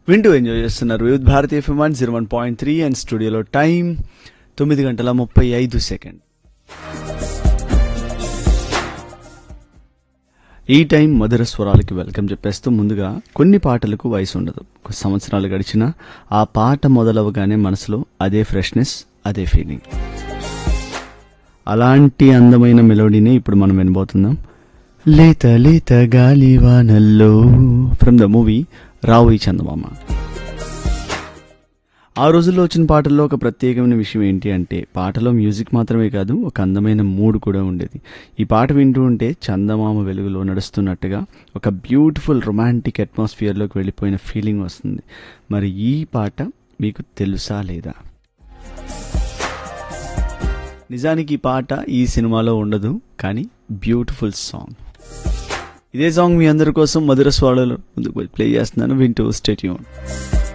వింటూ ఎంజాయ్ చేస్తున్నారు వివిధ భారతీయ FM one zero one point three and స్టూడియోలో టైం తొమ్మిది గంటల ముప్పై ఐదు సెకండ్ ఈ టైం మధుర స్వరాలకి వెల్కమ్ చెప్పేస్తూ ముందుగా కొన్ని పాటలకు వయసు ఉండదు కొన్ని సంవత్సరాలు గడిచినా ఆ పాట మొదలవగానే మనసులో అదే ఫ్రెష్నెస్ అదే ఫీలింగ్ అలాంటి అందమైన మెలోడీనే ఇప్పుడు మనం వినబోతున్నాం లేత లేత గాలివానల్లో from the movie Raavoi Chandamama ఆ రోజుల్లో వచ్చిన పాటల్లో ఒక ప్రత్యేకమైన విషయం ఏంటి అంటే పాటలో మ్యూజిక్ మాత్రమే కాదు ఒక అందమైన మూడ్ కూడా ఉండేది ఈ పాట వింటూ ఉంటే చందమామ వెలుగులో నడుస్తున్నట్టుగా ఒక బ్యూటిఫుల్ రొమాంటిక్ అట్మాస్ఫియర్లోకి వెళ్ళిపోయిన ఫీలింగ్ వస్తుంది మరి ఈ పాట మీకు తెలుసా లేదా నిజానికి ఈ పాట ఈ సినిమాలో ఉండదు కానీ బ్యూటిఫుల్ సాంగ్ ఇదే సాంగ్ మీ అందరి కోసం మధుర స్వరాలు ముందుకు ప్లే చేస్తున్నాను వింటూ స్టేట్యూన్